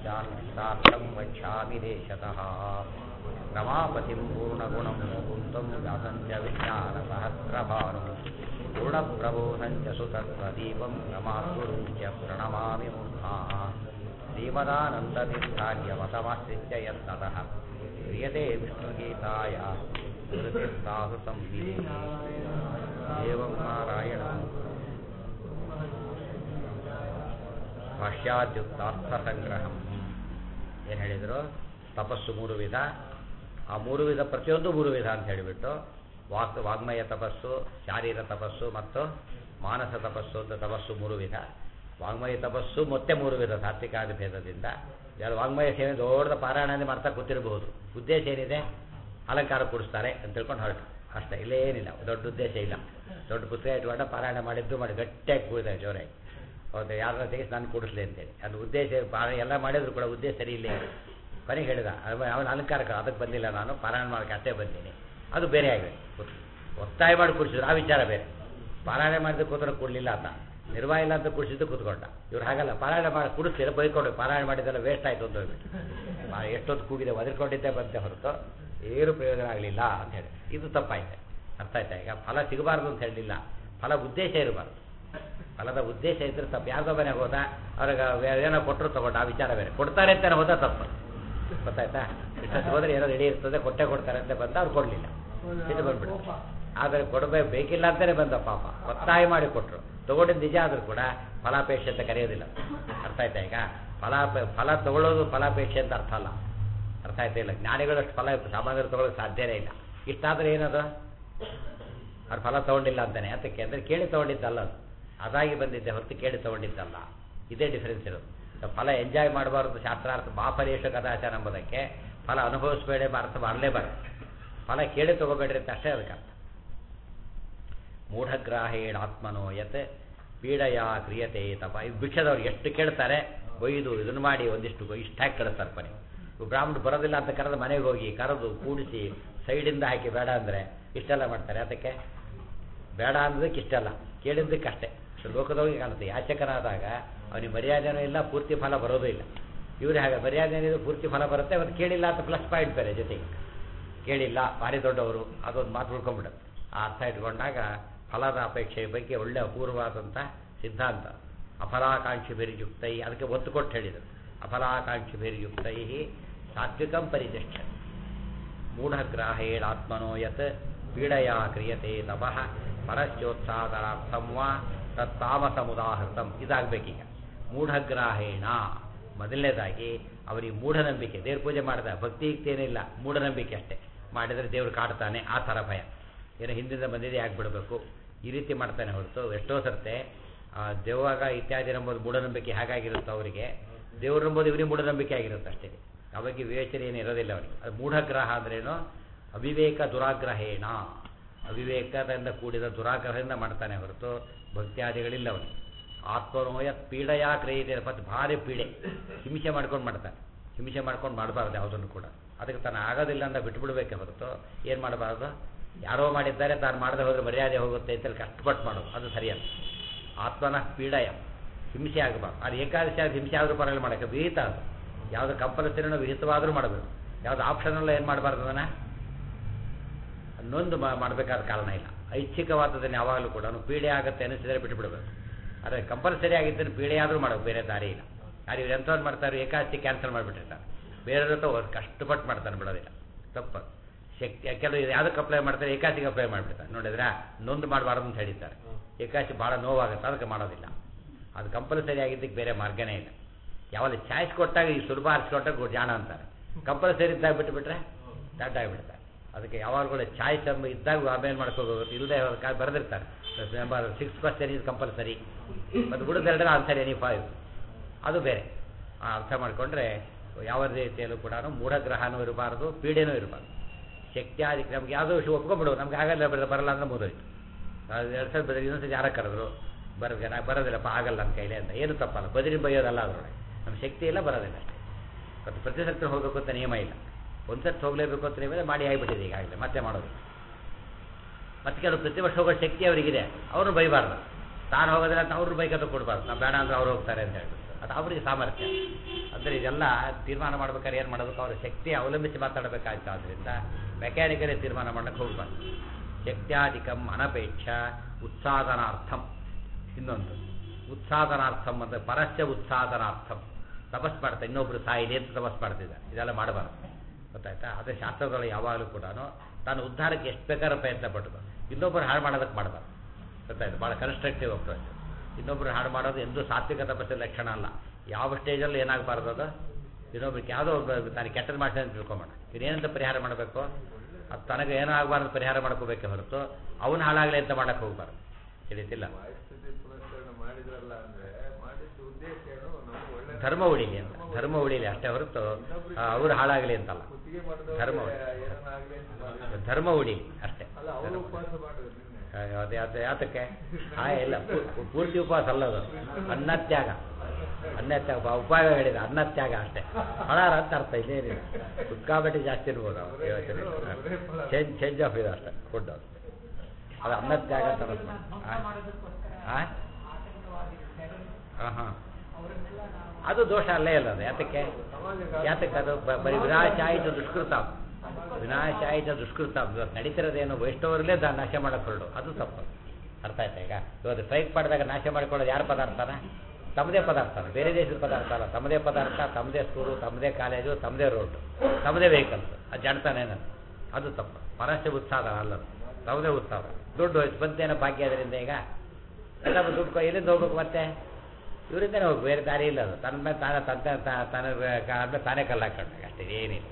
ಶ್ರೀಮದಾಚಾರ್ಯಾರ್ಥಂ ವಕ್ಷ್ಯಾಮಿ ದೇಶತಃ ರಮಾಪತಿಂ ಪೂರ್ಣಗುಣಂ ಮುಕುಂದಂ ವ್ಯಾಸಂಚ ವಿಜ್ಞಾನಸಹಸ್ರಭಾನು ಪೂರ್ಣಪ್ರಬೋಧಂಚ ಸುತತ್ವದೀಪಂ ರಮಾಗುರುಂಚ ಪ್ರಣಮಾಮಿ ಮೂರ್ಧಾ ಶ್ರೀಮದಾನಂದತೀರ್ಥಾರ್ಯವತಮಾಶ್ರಿತ್ಯ ಯತ್ನತಃ ಕ್ರಿಯತೆ ವಿಷ್ಣುಗೀತಾಯ ಗುರುತೀರ್ಥಾಸು ಸಂವಿಧಿ ಏವಂ ನಾರಾಯಣಂ ಭಾಷ್ಯಾದ್ಯುಕ್ತಾರ್ಥಸಂಗ್ರಹಂ ಏನು ಹೇಳಿದರು ತಪಸ್ಸು ಮೂರು ವಿಧ ಆ ಮೂರು ವಿಧ ಪ್ರತಿಯೊಂದು ಮೂರು ವಿಧ ಅಂತ ಹೇಳಿಬಿಟ್ಟು ವಾಕ್ ವಾಗ್ಮಯ ತಪಸ್ಸು ಶಾರೀರ ತಪಸ್ಸು ಮತ್ತು ಮಾನಸ ತಪಸ್ಸು ಅಂತ ತಪಸ್ಸು ಮೂರು ವಿಧ ವಾಗ್ಮಯ ತಪಸ್ಸು ಮತ್ತೆ ಮೂರು ವಿಧ ಸಾತ್ವಿಕಾದಿ ಭೇದದಿಂದ ಯಾರು ವಾಗ್ಮಯ ಸೇವೆ ದೊಡ್ಡ ಪಾರಾಯಣನೇ ಮಾಡ್ತಾ ಕೂತಿರಬಹುದು ಉದ್ದೇಶ ಏನಿದೆ ಅಲಂಕಾರ ಕೊಡಿಸ್ತಾರೆ ಅಂತ ತಿಳ್ಕೊಂಡು ಹೊರಟು ಅಷ್ಟೇ ಇಲ್ಲೇ ಏನಿಲ್ಲ ದೊಡ್ಡ ಉದ್ದೇಶ ಇಲ್ಲ ದೊಡ್ಡ ಪುಸ್ತಕ ಇಟ್ಕೊಂಡು ಪಾರಾಯಣ ಮಾಡಿದ್ದು ಮಾಡಿ ಗಟ್ಟಿಯಾಗಿ ಕೂಡಿದೆ ಜೋರಾಗಿ ಹೌದು ಯಾರನ್ನ ತೆಗೆಸಿ ನಾನು ಕೂಡಿಸ್ಲಿ ಅಂತೇಳಿ ಅದು ಉದ್ದೇಶ ಪಾರ ಎಲ್ಲ ಮಾಡಿದ್ರು ಕೂಡ ಉದ್ದೇಶ ಸರಿ ಇಲ್ಲ ಕೊನೆಗೆ ಹೇಳಿದ ಅವನ ಅಲಂಕಾರಕ್ಕೆ ಅದಕ್ಕೆ ಬಂದಿಲ್ಲ ನಾನು ಪಾರಾಯಣ ಮಾಡೋಕ್ಕೆ ಅಷ್ಟೇ ಬಂದೀನಿ ಅದು ಬೇರೆ ಆಗಿದೆ ಒತ್ತಾಯ ಮಾಡಿ ಕೂಡಿಸಿದ್ರು ಆ ವಿಚಾರ ಬೇರೆ ಪಾರಾಯಣ ಮಾಡಿದ ಕೂತ್ರೆ ಕೊಡಲಿಲ್ಲ ಅಂತ ನಿರ್ವಾಹ ಇಲ್ಲ ಅಂತ ಕೂಡಿಸಿದ್ದು ಕೂತ್ಕೊಂಡ ಇವ್ರು ಹಾಗಲ್ಲ ಪಾರಾಯಣ ಮಾಡಿ ಕುಡಿಸ್ತೀರ ಬೈಕೊಂಡು ಪಾರಾಯಣ ಮಾಡಿದ್ದೆಲ್ಲ ವೇಸ್ಟ್ ಆಯಿತು ಅಂತ ಹೇಳ್ಬಿಟ್ಟು ಎಷ್ಟೊತ್ತು ಕೂಗಿದೆ ಒದರ್ಕೊಂಡಿದ್ದೆ ಬಂತೆ ಹೊರತು ಏನು ಪ್ರಯೋಜನ ಆಗಲಿಲ್ಲ ಅಂತ ಹೇಳಿ ಇದು ತಪ್ಪಾಯ್ತು ಅರ್ಥ ಆಯ್ತಾ ಈಗ ಫಲ ಸಿಗಬಾರ್ದು ಅಂತ ಹೇಳಲಿಲ್ಲ ಫಲ ಉದ್ದೇಶ ಇರಬಾರ್ದು ಫಲದ ಉದ್ದೇಶ ಇದ್ರೆ ತಪ್ಪು ಯಾರ್ದೋ ಮನೆಗೆ ಹೋದ ಅವ್ರಿಗೆ ಏನೋ ಕೊಟ್ಟರು ತಗೊಂಡು ಆ ವಿಚಾರ ಬೇರೆ ಕೊಡ್ತಾರೆ ಅಂತಾನೆ ಹೋದ ತಪ್ಪು ಗೊತ್ತಾಯ್ತಾ ಇಷ್ಟೊತ್ತು ಹೋದ್ರೆ ಏನೋ ರೆಡಿ ಇರ್ತದೆ ಕೊಟ್ಟೆ ಕೊಡ್ತಾರೆ ಅಂತ ಬಂದ ಅವ್ರು ಕೊಡಲಿಲ್ಲ ಇದು ಬಂದ್ಬಿಡು ಆದರೆ ಕೊಡಬೇಕು ಬೇಕಿಲ್ಲ ಅಂತಲೇ ಬಂದ ಪಾಪ ಒತ್ತಾಯ ಮಾಡಿ ಕೊಟ್ಟರು ತಗೊಂಡಿದ್ದು ನಿಜ ಆದರೂ ಕೂಡ ಫಲಾಪೇಕ್ಷೆ ಅಂತ ಕರೆಯೋದಿಲ್ಲ ಅರ್ಥ ಆಯ್ತಾ ಈಗ ಫಲಾಪ ಫಲ ತಗೊಳ್ಳೋದು ಫಲಾಪೇಕ್ಷೆ ಅಂತ ಅರ್ಥ ಅಲ್ಲ ಅರ್ಥ ಆಯ್ತಾ ಇಲ್ಲ ಜ್ಞಾನಿಗಳಷ್ಟು ಫಲ ಸಾಮಾನ್ಯರು ತಗೊಳ್ಳೋಕೆ ಸಾಧ್ಯನೇ ಇಲ್ಲ ಇಷ್ಟಾದರೆ ಏನದು ಅವ್ರು ಫಲ ತಗೊಂಡಿಲ್ಲ ಅಂತಾನೆ ಅದಕ್ಕೆ ಅಂದರೆ ಕೇಳಿ ತಗೊಂಡಿದ್ದಲ್ಲ ಅದು ಅದಾಗಿ ಬಂದಿದ್ದೆ ಹೊರತು ಕೇಳಿ ತಗೊಂಡಿದ್ದಲ್ಲ ಇದೇ ಡಿಫರೆನ್ಸ್ ಇರೋದು ಫಲ ಎಂಜಾಯ್ ಮಾಡಬಾರ್ದು ಶಾಸ್ತ್ರಾರ್ಥ ಮಾಫಲೇಶ ಕದಾಚಾರ ಎಂಬುದಕ್ಕೆ ಫಲ ಅನುಭವಿಸಬೇಡ ಅರ್ಥ ಮಾಡಲೇಬಾರ್ದು ಫಲ ಕೇಳಿ ತಗೋಬೇಡ್ರಿ ಅಂತ ಅಷ್ಟೇ ಅದಕ್ಕೆ ಅರ್ಥ ಮೂಢಗ್ರಾಹೇಣ ಆತ್ಮನೋ ಯತ್ ಪೀಡೆಯ ಕ್ರಿಯತೆ ತಪ ಇದು ಭಿಕ್ಷದವ್ರು ಎಷ್ಟು ಕೇಳ್ತಾರೆ ಒಯ್ದು ಇದನ್ನು ಮಾಡಿ ಒಂದಿಷ್ಟು ಇಷ್ಟಾಗಿ ಕಳಿಸ್ತಾರೆ ಕೊನೆ ಬ್ರಾಹ್ಮಣ ಬರೋದಿಲ್ಲ ಅಂತ ಕರೆದು ಮನೆಗೆ ಹೋಗಿ ಕರೆದು ಕೂಡಿಸಿ ಸೈಡಿಂದ ಹಾಕಿ ಬೇಡ ಅಂದರೆ ಇಷ್ಟೆಲ್ಲ ಮಾಡ್ತಾರೆ ಅದಕ್ಕೆ ಬೇಡ ಅನ್ನೋದಕ್ಕೆ ಇಷ್ಟೆಲ್ಲ ಕೇಳಿದ್ದಕ್ಕೆ ಅಷ್ಟೇ ಲೋಕದೊಳಗೆ ಕಾಣುತ್ತೆ ಯಾಚಕನಾದಾಗ ಅವನಿಗೆ ಮರ್ಯಾದೆನೂ ಇಲ್ಲ ಪೂರ್ತಿ ಫಲ ಬರೋದೂ ಇಲ್ಲ ಇವ್ರು ಹಾಗೆ ಮರ್ಯಾದೆ ಏನಿದೆ ಪೂರ್ತಿ ಫಲ ಬರುತ್ತೆ ಅವತ್ತು ಕೇಳಿಲ್ಲ ಅಂತ ಪ್ಲಸ್ ಪಾಯಿಂಟ್ ಬೇರೆ ಜೊತೆಗೆ ಕೇಳಿಲ್ಲ ಭಾರಿ ದೊಡ್ಡವರು ಅದೊಂದು ಮಾತು ಉಳ್ಕೊಂಡ್ಬಿಡುತ್ತೆ ಆ ಅರ್ಥ ಇಟ್ಕೊಂಡಾಗ ಫಲದ ಅಪೇಕ್ಷೆಯ ಬಗ್ಗೆ ಒಳ್ಳೆ ಅಪೂರ್ವವಾದಂಥ ಸಿದ್ಧಾಂತ ಅಫಲಾಕಾಂಕ್ಷಿ ಬೇರಿಯುಕ್ತೈ ಅದಕ್ಕೆ ಒತ್ತು ಕೊಟ್ಟು ಹೇಳಿದರು ಅಫಲಾಕಾಂಕ್ಷಿ ಬೇರಿಯುಕ್ತೈ ಸಾತ್ವಿಕಂ ಪರಿತಿಷ್ಠ ಮೂಢಗ್ರಾಹೇಣಾತ್ಮನೋ ಯತ್ ಪೀಡೆಯ ಕ್ರಿಯತೆ ತಪಃ ಪರಶ್ಚೋತ್ಸಾದನಾರ್ಥಂ ವಾ ತತ್ತಾಮಸಮುದಾಹೃತಂ ಇದಾಗಬೇಕೀಗ ಮೂಢಗ್ರಾಹೇಣ ಮೊದಲನೇದಾಗಿ ಅವರಿಗೆ ಮೂಢನಂಬಿಕೆ ದೇವ್ರ ಪೂಜೆ ಮಾಡಿದ ಭಕ್ತಿ ಏನಿಲ್ಲ ಮೂಢನಂಬಿಕೆ ಅಷ್ಟೇ ಮಾಡಿದರೆ ದೇವ್ರು ಕಾಡ್ತಾನೆ ಆ ಥರ ಭಯ ಏನೋ ಹಿಂದಿಂದ ಬಂದಿದೆ ಯಾಕೆ ಬಿಡಬೇಕು ಈ ರೀತಿ ಮಾಡ್ತಾನೆ ಹೊರತು ಎಷ್ಟೋ ಸರ್ತೆ ದೆವ್ವಾಗ ಇತ್ಯಾದಿ ನಂಬೋದು ಮೂಢನಂಬಿಕೆ ಹೇಗಾಗಿರುತ್ತೋ ಅವರಿಗೆ ದೇವ್ರು ನಂಬೋದು ಇವರಿಗೆ ಮೂಢನಂಬಿಕೆ ಆಗಿರುತ್ತೆ ಅಷ್ಟೇ ಅವಾಗ ವಿವೇಚನೆ ಏನು ಇರೋದಿಲ್ಲ ಅವರಿಗೆ ಅದು ಮೂಢಗ್ರಹ ಅಂದ್ರೇನು ಅವಿವೇಕ ದುರಾಗ್ರಹೇಣ ಅವಿವೇಕದಿಂದ ಕೂಡಿದ ದುರಾಗ್ರಹದಿಂದ ಮಾಡ್ತಾನೆ ಹೊರತು ಭಕ್ತ್ಯಾದಿಗಳಿಲ್ಲ ಅವನಿಗೆ ಆತ್ಮನೋಯ ಪೀಡೆಯ ಕ್ರಿಯೆ ಮತ್ತು ಭಾರಿ ಪೀಡೆ ಹಿಂಸೆ ಮಾಡ್ಕೊಂಡು ಮಾಡ್ತಾನೆ ಹಿಂಸೆ ಮಾಡ್ಕೊಂಡು ಮಾಡಬಾರ್ದು ಯಾವುದನ್ನು ಕೂಡ ಅದಕ್ಕೆ ತಾನು ಆಗೋದಿಲ್ಲ ಅಂತ ಬಿಟ್ಬಿಡ್ಬೇಕೆ ಹೊರತು ಏನು ಮಾಡಬಾರ್ದು ಯಾರೋ ಮಾಡಿದ್ದಾರೆ ತಾನು ಮಾಡದೆ ಹೋದರೆ ಮರ್ಯಾದೆ ಹೋಗುತ್ತೆ ಅಂತೇಳಿ ಕಷ್ಟಪಟ್ಟು ಮಾಡೋದು ಅದು ಸರಿಯಲ್ಲ ಆತ್ಮನ ಪೀಡಯ ಹಿಂಸೆ ಆಗಬಾರ್ದು ಅದು ಏಕಾದಶಿ ಆದ ಹಿಂಸೆ ಆದರೂ ಪರವಾಗಿಲ್ಲ ಮಾಡೋಕ್ಕೆ ವಿಹಿತ ಅದು ಯಾವುದು ಕಂಪಲ್ಸರಿನೋ ವಿಹಿತವಾದರೂ ಮಾಡಬೇಕು ಯಾವುದು ಆಪ್ಷನಲ್ಲ ಏನು ಮಾಡಬಾರ್ದು ಅದನ್ನು ನೊಂದು ಮಾಡಬೇಕಾದ ಕಾರಣ ಇಲ್ಲ ಐಚ್ಛಿಕವಾದದನ್ನು ಯಾವಾಗಲೂ ಕೂಡ ಪೀಡೆ ಆಗುತ್ತೆ ಅನಿಸಿದರೆ ಬಿಟ್ಟುಬಿಡಬೇಕು ಆದರೆ ಕಂಪಲ್ಸರಿ ಆಗಿದ್ದನ್ನು ಪೀಡೆ ಆದರೂ ಮಾಡೋದು ಬೇರೆ ದಾರಿ ಇಲ್ಲ ಯಾರು ಇವ್ರು ಎಂಥವ್ರು ಮಾಡ್ತಾರೆ ಏಕಾದಶಿ ಕ್ಯಾನ್ಸಲ್ ಮಾಡಿಬಿಟ್ಟಿರ್ತಾರೆ ಬೇರೆಯವ್ರ ಹತ್ರ ಕಷ್ಟಪಟ್ಟು ಮಾಡ್ತಾನೆ ಬಿಡೋದಿಲ್ಲ ತಪ್ಪು ಶಕ್ತಿ ಕೆಲವು ಯಾವುದಕ್ಕೆ ಅಪ್ಲೈ ಮಾಡ್ತಾರೆ ಏಕಾಸಿಗೆ ಅಪ್ಲೈ ಮಾಡಿಬಿಡ್ತಾರೆ ನೋಡಿದ್ರೆ ನೊಂದು ಮಾಡಬಾರ್ದು ಅಂತ ಹೇಳಿದ್ದಾರೆ ಏಕಾಸಿ ಭಾಳ ನೋವಾಗುತ್ತೆ ಅದಕ್ಕೆ ಮಾಡೋದಿಲ್ಲ ಅದು ಕಂಪಲ್ಸರಿ ಆಗಿದ್ದಕ್ಕೆ ಬೇರೆ ಮಾರ್ಗನೇ ಇಲ್ಲ ಯಾವಾಗ ಚಾಯ್ಸ್ ಕೊಟ್ಟಾಗ ಈ ಸುಲಭ ಆರಿಸ್ಕೊಟ್ಟಾಗ ಜಾಣ ಅಂತಾರೆ ಕಂಪಲ್ಸರಿ ಇದ್ದಾಗ ಬಿಟ್ಟುಬಿಟ್ರೆ ದಡ್ಡ ಆಗಿಬಿಡ್ತಾರೆ ಅದಕ್ಕೆ ಯಾವಾಗ ಕೂಡ ಚಾಯ್ಸ್ ಎಂಬ ಇದ್ದಾಗ ಆಮೇಲೆ ಮಾಡ್ಕೋಬೇಕು ಇಲ್ಲದೆ ಬರೆದಿರ್ತಾರೆ ನಂಬರ್ ಸಿಕ್ಸ್ ಕ್ವಶನ್ ಇದು ಕಂಪಲ್ಸರಿ ಮತ್ತು ಉಳಿದೆರಡರ ಆನ್ಸರ್ ಎನಿ ಫೈವ್ ಅದು ಬೇರೆ ಅರ್ಥ ಮಾಡಿಕೊಂಡ್ರೆ ಯಾವ ರೀತಿಯಲ್ಲೂ ಕೂಡ ಮೂಢಗ್ರಹನೂ ಇರಬಾರ್ದು ಪೀಡೆನೂ ಇರಬಾರ್ದು ಶಕ್ತಿ ಆದಿ ನಮ್ಗೆ ಯಾವುದೋ ವಿಷಯ ಒಪ್ಕೊಂಡ್ಬಿಡು ನಮ್ಗೆ ಆಗಲ್ಲ ಬರ ಬರಲ್ಲ ಅಂದ್ರೆ ಮುಗಿದೋಯ್ತು ಎರಡು ಸಲ ಬದಲಿ ಇನ್ನೊಂದ್ಸತಿ ಯಾರ ಕರೆದ್ರು ಬರೋದು ನಾ ಬರೋದಿಲ್ಲಪ್ಪ ಆಗಲ್ಲ ನನ್ನ ಕೈಲೇ ಅಂತ ಏನು ತಪ್ಪಲ್ಲ ಬದಲಿ ಬೈಯೋದಲ್ಲ ಅದರೊಳಗೆ ನಮ್ಮ ಶಕ್ತಿ ಇಲ್ಲ ಬರೋದಿಲ್ಲ ಅಷ್ಟೇ ಮತ್ತು ಪ್ರತಿ ಸತಿ ಹೋಗಬೇಕು ಅಂತ ನಿಯಮ ಇಲ್ಲ ಒಂದು ಸತಿ ಹೋಗಲೇಬೇಕು ಅಂತ ನಿಯಮ ಮಾಡಿ ಆಗಿಬಿಟ್ಟಿದೆ ಈಗಾಗಲೇ ಮತ್ತೆ ಮಾಡೋದು ಮತ್ತೆ ಕೆಲವು ಪ್ರತಿ ವರ್ಷ ಹೋಗೋ ಶಕ್ತಿ ಅವರಿಗಿದೆ ಅವರು ಬೈಬಾರ್ದು ತಾನು ಹೋಗೋದಿಲ್ಲ ಅಂತ ಅವ್ರು ಬೈಕತ್ತು ಕೊಡಬಾರ್ದು ನಾವು ಬೇಡ ಅಂದ್ರೆ ಅವ್ರು ಹೋಗ್ತಾರೆ ಅಂತ ಹೇಳ್ಬಿಟ್ಟು ಅದು ಅವರಿಗೆ ಸಾಮರ್ಥ್ಯ ಅಂದರೆ ಇದೆಲ್ಲ ತೀರ್ಮಾನ ಮಾಡ್ಬೇಕಾದ್ರೆ ಏನು ಮಾಡಬೇಕು ಅವರ ಶಕ್ತಿ ಅವಲಂಬಿಸಿ ಮಾತಾಡಬೇಕಾಯ್ತು ಆದ್ದರಿಂದ ಮೆಕ್ಯಾನಿಕಲಿ ತೀರ್ಮಾನ ಮಾಡಕ್ಕೆ ಹೋಗ್ಬಾರ್ದು ಶಕ್ತ್ಯಾಧಿಕಂ ಅನಪೇಕ್ಷ ಉತ್ಸಾದನಾರ್ಥಂ ಇನ್ನೊಂದು ಉತ್ಸಾದನಾರ್ಥಂ ಅಂತ ಪರಸ್ಯ ಉತ್ಸಾದನಾರ್ಥಂ ತಪಸ್ ಮಾಡ್ತಾ ಇನ್ನೊಬ್ರು ಸಾಯಿದೆ ಅಂತ ತಪಸ್ ಮಾಡ್ತಿದ್ದ ಇದೆಲ್ಲ ಮಾಡಬಾರ್ದು ಗೊತ್ತಾಯ್ತಾ ಅದೇ ಶಾಸ್ತ್ರದೊಳಗೆ ಯಾವಾಗಲೂ ಕೂಡ ತಾನು ಉದ್ಧಾರಕ್ಕೆ ಎಷ್ಟು ಬೇಕಾದ್ರೂ ಪ್ರಯತ್ನ ಪಟ್ಟದು ಇನ್ನೊಬ್ಬರು ಹಾಳು ಮಾಡೋದಕ್ಕೆ ಮಾಡಬಾರ್ದು ಗೊತ್ತಾಯ್ತು ಭಾಳ ಕನ್ಸ್ಟ್ರಕ್ಟಿವ್ ಅಪ್ರೋಚ್ ಇನ್ನೊಬ್ರು ಹಾಳು ಮಾಡೋದು ಎಂದೂ ಸಾತ್ವಿಕ ತಪಸ್ಸಿನ ಲಕ್ಷಣ ಅಲ್ಲ ಯಾವ ಸ್ಟೇಜಲ್ಲೂ ಏನಾಗಬಾರ್ದು ಅದು ಇನ್ನೊಬ್ರಿಗೆ ಯಾವುದೋ ಒಬ್ಬ ತಾನು ಕೆಟ್ಟದ್ದು ಮಾಡ್ತಾನೆ ಅಂತ ತಿಳ್ಕೊಂಬೇಡ ಇನ್ನೇನಂತ ಪರಿಹಾರ ಮಾಡಬೇಕು ಅದು ತನಗೆ ಏನೂ ಆಗಬಾರ್ದು ಪರಿಹಾರ ಮಾಡ್ಕೋಬೇಕೆ ಹೊರತು ಅವನು ಹಾಳಾಗಲಿ ಅಂತ ಮಾಡಕ್ಕೆ ಹೋಗ್ಬಾರ್ದು ತಿಳಿತಿಲ್ಲ ವಾಯುಸ್ಥಿತಿ ಪುನಶ್ಚರಣ ಮಾಡಿದ್ರಲ್ಲ ಅಂದ್ರೆ ಮಾಡಿದ ಉದ್ದೇಶ ಏನು ನಮ್ಗೆ ಒಳ್ಳೆ ಧರ್ಮ ಉಳಿಲಿ ಅಂತ ಧರ್ಮ ಉಳಿಲಿ ಅಷ್ಟೇ ಹೊರತು ಅವರು ಹಾಳಾಗಲಿ ಅಂತಲ್ಲ ಕುತ್ತಿಗೆ ಮಾಡಿದವ್ರಿಗೆ ಧರ್ಮ. ಏನಾಗ್ಲಿ ಅಂತ ಮಾಡಿದ್ರು. ಧರ್ಮ ಉಳಿಲಿ ಅಷ್ಟೇ ಅಲ್ಲ ಅವರು ಉಪವಾಸ ಮಾಡಿದ್ರು ನಿನ್ನೆ ಅಯ್ಯೋ, ಅದೇ ಅದೇ ಯಾತಕ್ಕೆ ಆ ಇಲ್ಲ ಪೂ- ಪೂರ್ತಿ ಉಪವಾಸ ಅಲ್ಲದು ಅನ್ನತ್ಯಾಗ ಅನ್ನತ್ಯಾಗ ಬ- ಉಪಯೋಗ ಹೇಳಿದ ಅನ್ನತ್ಯಾಗ ಅಷ್ಟೇ ಫಲಾರ ಅಂತ ಅರ್ಥ ಇದೇನಿಲ್ಲ ಸಿಕ್ಕಾಪಟ್ಟೆ ಜಾಸ್ತಿ ಇರ್ಬೋದು ಅವ್ರು ಯೋಚನೆ ಚೇಂಜ್ ಚೇಂಜ್ ಆಫ್ ಇದು ಅಷ್ಟೇ ಫುಡ್ ಅದು ಅದು ಅನ್ನತ್ಯಾಗ ಅಂತ ಅರ್ಥ. ಆ? ಆ? ಹಾಂ ಹಾಂ ಅದು ದೋಷ ಅಲ್ಲೇ ಇಲ್ಲ ಅದು ಯಾತಕ್ಕೆ ಯಾತಕ್ಕೆ ಅದು ಬ- ಬರೀ ವಿನಾಶಾಯಿತ ದುಷ್ಕೃತ ವಿನಾಶಾಯಿತ ದುಷ್ಕೃತ ಇವತ್ತು ನಡೀತಿರೋದೇನು ವೈಷ್ಣವರಲ್ಲೇ ದಾ ನಾಶ ಮಾಡಕ್ಕೆ ಹೊರಡು ಅದು ತಪ್ಪು ಅರ್ಥ ಆಯ್ತಾ ಈಗ ಇವತ್ತು ಸ್ಟ್ರೈಕ್ ಮಾಡಿದಾಗ ನಾಶ ಮಾಡ್ಕೊಳ್ಳೋದು ಯಾರ ಪದಾರ್ಥನ ತಮ್ಮದೇ ಪದಾರ್ಥನ ಬೇರೆ ದೇಶದ ಪದಾರ್ಥ ಅಲ್ಲ ತಮ್ಮದೇ ಪದಾರ್ಥ ತಮ್ಮದೇ ಸ್ಕೂಲು ತಮ್ಮದೇ ಕಾಲೇಜು ತಮ್ಮದೇ ರೋಡ್ ತಮ್ಮದೇ ವೆಹಿಕಲ್ಸ್ ಅದು ಜಡ್ತಾನೇನ ಅದು ತಪ್ಪು ಪರಸ್ಯ ಉತ್ಸಾಹ ಅಲ್ಲದು ತಮ್ಮದೇ ಉತ್ಸಾಹ ದುಡ್ಡು ಹೋಯ್ತು ಬಂತೇನೋ ಭಾಗ್ಯ ಅದರಿಂದ ಈಗ ಎಲ್ಲ ದುಡ್ಡು ಕೊ- ಎಲ್ಲಿಂದ ಹೋಗ್ಬೇಕು ಮತ್ತೆ ಇವರಿಂದನೇ ಹೋಗ್ಬೇಕು ಬೇರೆ ದಾರಿ ಇಲ್ಲ ಅದು ತನ್ನ ಮೇಲೆ ತಾನೇ ತನ್ನ ತನ್ನ ಕಾಲ ಮೇಲೆ ತಾನೇ ಕಲ್ಲು ಹಾಕೊಂಡಾಗ ಅಷ್ಟೇ ಏನಿಲ್ಲ